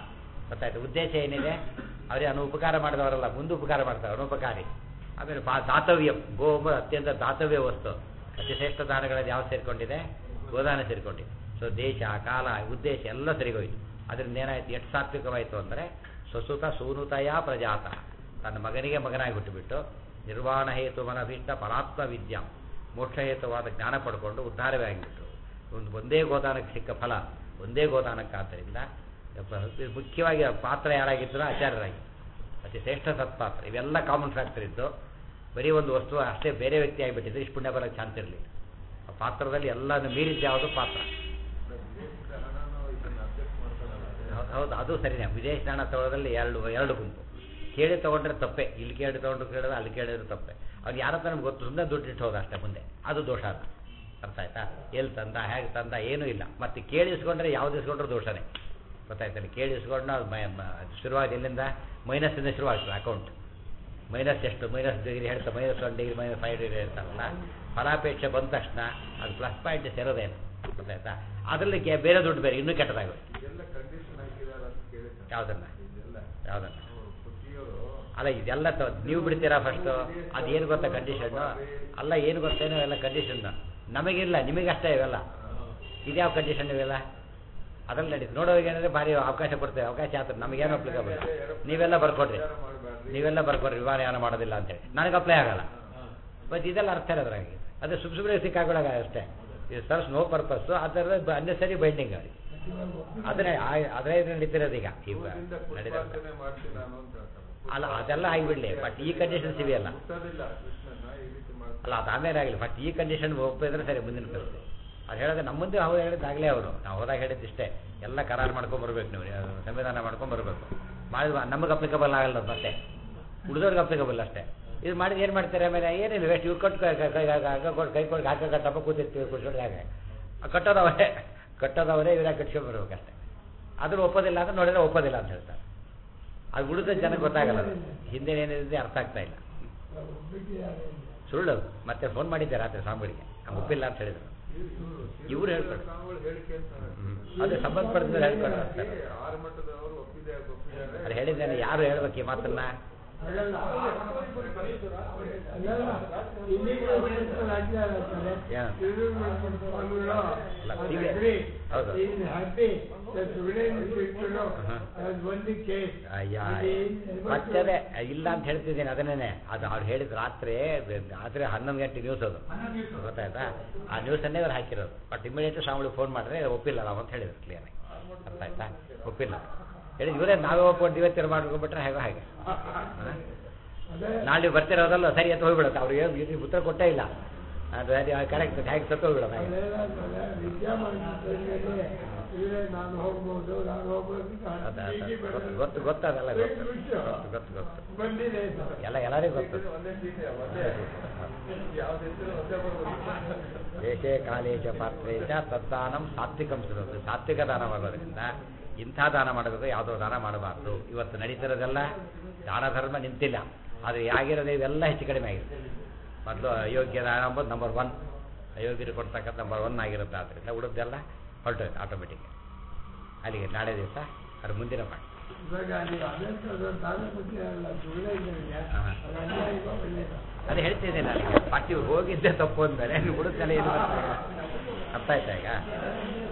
ಗೊತ್ತಾಯ್ತು ಉದ್ದೇಶ ಏನಿದೆ ಅವರಿಗೆ ಅನು ಉಪಕಾರ ಮಾಡಿದವರಲ್ಲ ಮುಂದೆ ಉಪಕಾರ ಮಾಡ್ತಾರೆ ಅನುಪಕಾರಿ ಆಮೇಲೆ ಪಾ ದಾತವ್ಯ ಗೋ ಎಂಬುದು ಅತ್ಯಂತ ದಾತವ್ಯ ವಸ್ತು ಅತಿ ಶ್ರೇಷ್ಠ ದಾನಗಳಲ್ಲಿ ಯಾವ ಸೇರಿಕೊಂಡಿದೆ ಗೋದಾನ ಸೇರಿಕೊಂಡಿದೆ ಸೊ ದೇಶ ಕಾಲ ಉದ್ದೇಶ ಎಲ್ಲ ಸರಿಗೋಯ್ತು ಅದರಿಂದ ಏನಾಯ್ತು ಎಷ್ಟು ಸಾತ್ವಿಕವಾಯಿತು ಅಂದರೆ ಸ್ವಸುತ ಸೂನುತಯ ಪ್ರಜಾತ ತನ್ನ ಮಗನಿಗೆ ಮಗನಾಗಿ ಹುಟ್ಟುಬಿಟ್ಟು ನಿರ್ವಾಣ ಹೇತು ಮನಭೀಷ್ಟ ಪರಾತ್ಮ ವಿದ್ಯಾ ಮೋಕ್ಷಹೇತುವಾದ ಜ್ಞಾನ ಪಡ್ಕೊಂಡು ಉದ್ಧಾರವೇ ಆಗಿಬಿಟ್ರು ಒಂದು ಒಂದೇ ಗೋದಾನಕ್ಕೆ ಸಿಕ್ಕ ಫಲ ಒಂದೇ ಗೋದಾನಕ್ಕಾದ್ದರಿಂದ ಪ- ಮುಖ್ಯವಾಗಿ ಪಾತ್ರ ಯಾರಾಗಿದ್ದರೂ ಆಚಾರ್ಯರಾಗಿ ಅತಿ ಶ್ರೇಷ್ಠ ಸತ್ಪಾತ್ರ ಇವೆಲ್ಲ ಕಾಮನ್ ಫ್ಯಾಕ್ಟರ್ ಇದ್ದು ಬರೀ ಒಂದು ವಸ್ತು ಅಷ್ಟೇ ಬೇರೆ ವ್ಯಕ್ತಿ ಆಗಿಬಿಟ್ಟಿದ್ರೆ ಇಷ್ಟು ಪುಣ್ಯ ಬರೋಕ್ಕೆ ಚಾನ್ಸ್ ಇರಲಿಲ್ಲ ಆ ಪಾತ್ರದಲ್ಲಿ ಎಲ್ಲನೂ ಮೀರಿದ್ದು ಯಾವುದು ಪಾತ್ರ ವಿದೇಶದ ಹಣನೂ ಇದನ್ನ ಅಬ್ಜೆಕ್ಟ್ ಮಾಡ್ತಾರಲ್ಲ ಹೌದು- ಹೌದು ಅದು ಸರಿನೇ ವಿದೇಶ ಹಣ ತಗೊಳ್ಳೋದ್ರಲ್ಲಿ ಎರಡು ಎರಡು ಗುಂಪು ಕೇಳಿ ತಗೊಂಡ್ರೆ ತಪ್ಪೆ ಇಲ್ಲಿ ಕೇಳಿ ತಗೊಂಡು ಕೇಳಿದ್ರೆ ಅಲ್ಲಿ ಕೇಳಿದ್ರೆ ತಪ್ಪೆ ಅವ್ನು ಯಾರ ಹತ್ರ ನಮ್ಗೆ ಗೊತ್ತು ಸುಮ್ಮನೆ ದುಡ್ಡು ಇಟ್ಟು ಹೋದ ಅಷ್ಟೇ ಮುಂದೆ ಅದು ದೋಷ ಅಲ್ಲ ಅರ್ಥ ಆಯ್ತಾ ಎಲ್ಲಿ ತಂದ ಹೇಗೆ ತಂದ ಏನೂ ಇಲ್ಲ ಮತ್ತೆ ಕೇಳಿ ಇಸ್ಕೊಂಡ್ರೆ ಯಾವ್ದು ಇಸ್ಕೊಂಡ್ರೂ ದೋಷನೇ ಗೊತ್ತಾಯ್ತಲ್ಲ ಕೇಳಿ ಇಸ್ಕೊಂಡು ಅದು ಮ- ಮ- ಶುರುವಾಗಿ ಎಲ್ಲಿಂದ ಮೈನಸ್ಸಿಂದ ಶುರುವಾಗ್ತದೆ ಅಕೌಂಟ್ ಮೈನಸ್ ಎಷ್ಟು ಮೈನಸ್ ಡಿಗ್ರಿ ಹೇಳ್ತಾ minus one degree minus five degree ಹೇಳ್ತಾರಲ್ಲ ಫಲಾಪೇಕ್ಷೆ ಬಂದ ತಕ್ಷಣ ಅದು ಪ್ಲಸ್ ಪಾಯಿಂಟ್ ಸೇರೋದೇನು ಗೊತ್ತಾಯ್ತಾ ಅದರಲ್ಲಿ ಕೆ- ಬೇರೆ ದುಡ್ಡು ಬೇರೆ ಇನ್ನೂ ಕೆಟ್ಟದಾಗುತ್ತೆ ಇದೆಲ್ಲ ಕಂಡೀಷನ್ ಹಾಕಿದಾರ ಅಂತ ಕೇಳಿದ್ದೆ ಯಾವುದನ್ನ ಇದೆಲ್ಲ ಯಾವುದನ್ನ ಅವ್ರು ಪುಟ್ಟಿಯವರು ಅಲ್ಲ ಇದೆಲ್ಲ ತ- ನೀವು ಬಿಡ್ತೀರಾ ಫಸ್ಟು ಅದೇನು ಗೊತ್ತಾ ಕಂಡೀಷನ್ನು ಅಲ್ಲ ಏನು ಗೊತ್ತೇನೋ ಎಲ್ಲ ಕಂಡೀಷನ್ ನಮಗಿಲ್ಲ ನಿಮಗಷ್ಟೇ ಇವೆಲ್ಲ ಇದ್ಯಾವ ಕಂಡೀಷನ್ ಇವೆಲ್ಲ ಅದ್ರಲ್ಲಿ ನಡೀತು ನೋಡೋವಾಗ ಏನಂದ್ರೆ ಭಾರಿ ಅವಕಾಶ ಕೊಡ್ತೇವೆ ಅವಕಾಶ ಆಯ್ತು ನಮಗೇನು ಅಪ್ಲಿಕಬಲ್ ನೀವೆಲ್ಲ ಬರ್ಕೊಡ್ರಿ ನೀವೆಲ್ಲ ಬರ್ಕೊಡ್ರಿ ವಿಮಾನಯಾನ ಮಾಡೋದಿಲ್ಲ ಅಂತೇಳಿ ನನಗೆ ಅಪ್ಲೈ ಆಗಲ್ಲ ಬಟ್ ಇದೆಲ್ಲ ಅರ್ಥ ಇರೋದ್ರಾಗಿ ಅದು ಸುಮ್ ಸುಮ್ಮನೆ ಸಿಕ್ಕಾಕೊಳ್ಳಾಗ ಅಷ್ಟೇ ಇದು ಸರ್ಸ್ ನೋ ಪರ್ಪಸ್ಸು ಅದರ ಅನ್ನೆಸರಿ ಬೈಂಡಿಂಗ್ ಅವ್ರಿಗೆ ಅದನ್ನೇ ಆ- ಅದೇ ನಡೀತಿರೋದು ಈಗ ಈಗ ಪೂರ್ವದಿಂದ ನಡೀತಾರೆ ಪುಷ್ಪಾರ್ಚನೆ ಮಾಡ್ತೀನಿ ನಾನು ಅಂತ ಹೇಳ್ತಾರೆ. ಅಲ್ಲ ಅದೆಲ್ಲ ಆಗಿಬಿಡ್ಲಿ ಬಟ್ ಈ ಕಂಡೀಷನ್ಸ್ ಇವೆಯಲ್ಲ ಮುಟ್ಟೋದಿಲ್ಲ ಕೃಷ್ಣನ ಈ ರೀತಿ ಮಾಡ್ತಾರೆ ಅಲ್ಲ ಅದು ಆಮೇಲೆ ಆಗಲಿ ಬಟ್ ಈ ಕಂಡೀಷನ್ ಒಪ್ಪಿದ್ರೆ ಸರಿ ಮುಂದಿನ ಪರಿಸ್ಥಿತಿ ಅದು ಹೇಳಿದ್ರೆ ನಮ್ಮ ಮುಂದೆ ಅವ್ರು ಹೇಳಿದ್ದಾಗಲೇ ಅವರು ನಾವು ಹೋದಾಗ ಹೇಳಿದ್ದಿಷ್ಟೇ ಎಲ್ಲ ಕರಾರು ಮಾಡ್ಕೊಂಡು ಬರ್ಬೇಕು ನೀವು ಅದು ಸಂವಿಧಾನ ಮಾಡ್ಕೊಂಡು ಬರಬೇಕು ಮಾಡಿದ ನಮಗೆ ಅಪ್ಲಿಕಬಲ್ ಆಗಲ್ಲ ಅದು ಮತ್ತೆ ಉಳಿದವ್ರಿಗೆ ಅಪ್ಲಿಕಬಲ್ ಅಷ್ಟೇ ಇದು ಮಾಡಿದ್ರೆ ಏನು ಮಾಡ್ತಾರೆ ಆಮೇಲೆ ಏನಿಲ್ಲ ವೇಸ್ಟ್ ಇವ್ರು ಕೊಟ್ಟು ಕೈ ಕೈ ಕೊಟ್ಟು ಕೈ ಕೊಟ್ಟು ಹಾಕೋ ಕಟ್ಟಪ್ಪ ಕೂತಿರ್ತೀವಿ ಕುರ್ಸ್ಕೊಂಡು ಹಾಗೆ ಆ ಕಟ್ಟೋದವರೇ ಕಟ್ಟೋದವರೇ ಇವರಾಗ ಕಟ್ಸ್ಕೊಂಡು ಬರ್ಬೇಕಷ್ಟೇ ಆದರೂ ಒಪ್ಪೋದಿಲ್ಲ ಅಂದ್ರೆ ನೋಡಿದ್ರೆ ಒಪ್ಪೋದಿಲ್ಲ ಅಂತ ಹೇಳ್ತಾರೆ ಅದು ಉಳಿದ ಜನಕ್ಕೆ ಗೊತ್ತಾಗಲ್ಲ ಅದು ಹಿಂದೆ ಏನಿದೆ ಅರ್ಥ ಆಗ್ತಾ ಇಲ್ಲ ಒಬ್ಬರಿಗೆ ಯಾರು ಇಲ್ಲ. ಸುಳ್ಳು ಮತ್ತೆ ಫೋನ್ ಮಾಡಿದ್ದೆ ರಾತ್ರಿ ಸ್ವಾಮಿಗಳಿಗೆ ನಾನು ಒಪ್ಪಿಲ್ಲ ಅಂತ ಹೇಳಿದ್ರು ಇವ್ರು ಹೇಳ್ತಾರೆ. ಸ್ವಾಮಿಗಳು ಹೇಳಿಕೆ ಅಂತಾರೆ. ಹ್ಮ್. ಅದೇ ಸಂಬಂಧಪಟ್ಟಿದ್ರೆ ಹೇಳ್ತಾರೆ ಅಷ್ಟೇ. ಆರು ಮಟ್ಟದವರು ಒಪ್ಪಿದೆ ಒಪ್ಪಿದ್ದಾರೆ ಅದು ಹೇಳಿದ್ದೇನೆ ಯಾರು ಹೇಳ್ಬೇಕು ಈ ಮಾತನ್ನ ಹಾಗಲ್ಲ ಅಲ್ಲಲ್ಲ ಇಲ್ಲಿಗೆ ಬಂದು ರಾಜ್ಯ ಹೇಳ್ತಾರೆ. ಏನು? ಇದು ಮಾಡ್ಕೊಂಡು ಸ್ವಾಮಿಗಳು, ಅಲ್ಲ, I ನೀವೇ- agree. ಹೌದು. He is happy that today we speak to know Uh-huh. as one the case. ಅಯ್ಯ And he is able ಮತ್ತೆ to- ಅದೇ ಇಲ್ಲ ಅಂತ ಹೇಳ್ತಿದ್ದೀನಿ ಅದನ್ನೇ ಅದು ಅವ್ರು ಹೇಳಿದ ರಾತ್ರಿ ರಾತ್ರಿ ಹನ್ನೊಂದು ಗಂಟೆ ನ್ಯೂಸ್ ಅದು ಗೊತ್ತಾಯ್ತಾ ಆ ನ್ಯೂಸನ್ನೇ ಅವ್ರು ಹಾಕಿರೋದು ಬಟ್ ಇಮಿಡಿಯೇಟ್ ಸ್ವಾಮಿಗಳಿಗೆ ಫೋನ್ ಮಾಡಿದ್ರೆ ಒಪ್ಪಿಲ್ಲ ನಾವು ಅಂತ ಹೇಳಿದ್ರು ಕ್ಲಿಯರ್ ಆಗಿ ಅರ್ಥ ಆಯ್ತಾ ಒಪ್ಪಿಲ್ಲ ಹೇಳಿ ಇವರೇ ನಾವೇ ಒಪ್ಕೊಂಡು ಇವತ್ತಿರ ಮಾಡ್ಕೊಂಡ್ಬಿಟ್ರೆ ಹೇಗೋ ಹಾಗೆ ಹಾ? ಅದೇ ನಾಳೆ ನೀವು ಬರ್ತಿರೋದಲ್ಲ ಸರಿ ಅಂತ ಹೋಗ್ಬಿಡುತ್ತೆ ಅವ್ರಿಗೆ ಏನು ಉತ್ತರ ಕೊಟ್ಟೇ ಇಲ್ಲ ಅದು ಕರೆಕ್ಟ್ ಹೇಗೆ ಸತ್ತು ಹೋಗ್ಬಿಡೋದು ಹಾಗೆ ಅದೇನಂದ್ರೆ ವಿದ್ಯಾಮಾನ್ಯದಲ್ಲಿ ಇವರೇ ನಾನು ಹೋಗ್ಬೋದು ನಾನು ಹೋಗ್ಬೋದು ಅಂತ ಅದ ಅದ ಹೀಗೆ ಗೊತ್ತು ಬರೋದು. ಗೊತ್ತು ಗೊತ್ತು ಅದೆಲ್ಲ ಗೊತ್ತು ಬಿಟ್ಟು ಗೊತ್ತು ಗೊತ್ತು ಗೊತ್ತು ಬಂದಿದೆ ಇದು. ಎಲ್ಲ ಎಲ್ಲರಿಗೂ ಗೊತ್ತು ಒಂದೇ ಸೀಟೆ ಒಂದೇ ಯಾವ್ದು ಹೆಸರು ಒಂದೇ ಬರ್ಬೋದು ದೇಶೇ ಕಾಲೇ ಚ ಪಾತ್ರೇ ಚ ತದ್ದಾನಂ ಸಾತ್ವಿಕಂ ಸಿರೋದು ಸಾತ್ವಿಕ ದಾನ ಮಾಡೋದ್ರಿಂದ ಇಂಥ ದಾನ ಮಾಡಬೇಕು ಯಾವುದೋ ದಾನ ಮಾಡಬಾರ್ದು ಇವತ್ತು ನಡೀತಿರೋದೆಲ್ಲ ದಾನ ಧರ್ಮ ನಿಂತಿಲ್ಲ ಆದರೆ ಆಗಿರೋದು ಇವೆಲ್ಲ ಹೆಚ್ಚು ಕಡಿಮೆ ಆಗಿದೆ ಮೊದಲು ಅಯೋಗ್ಯ ದಾನ ಅಂಬೋದು ನಂಬರ್ ಒನ್ ಅಯೋಗ್ಯರು ಕೊಡ್ತಕ್ಕಂಥ ನಂಬರ್ ಒನ್ ಆಗಿರುತ್ತೆ ಆದ್ದರಿಂದ ಉಳಿದೆಲ್ಲ ಹೊರಟೋಯ್ತು ಆಟೋಮೆಟಿಕ್ ಅಲ್ಲಿಗೆ ನಾಳೆ ದಿವಸ ಅದ್ರ ಮುಂದಿನ ಪಾಠ ಇವಾಗ ನೀವು ಅಮೆರಿಕದ ದಾನ ಬಗ್ಗೆ ಅಲ್ಲ ಸುಳ್ಳೆ ಇದ್ದಾರೆ ಹಾ. ಅದು ಅನ್ಯಾಯವ ಒಳ್ಳೆಯದ ಅದೇ ಹೇಳ್ತಿದ್ದೆ ನನಗೆ ಪಾರ್ಟಿ ಹೋಗಿದ್ದೆ ತಪ್ಪು ಅಂದಮೇಲೆ ಉಳಿದೆಲ್ಲ ಏನು ಮಾಡ್ತಾರೆ? ಅರ್ಥ ಆಯ್ತಾ ಈಗ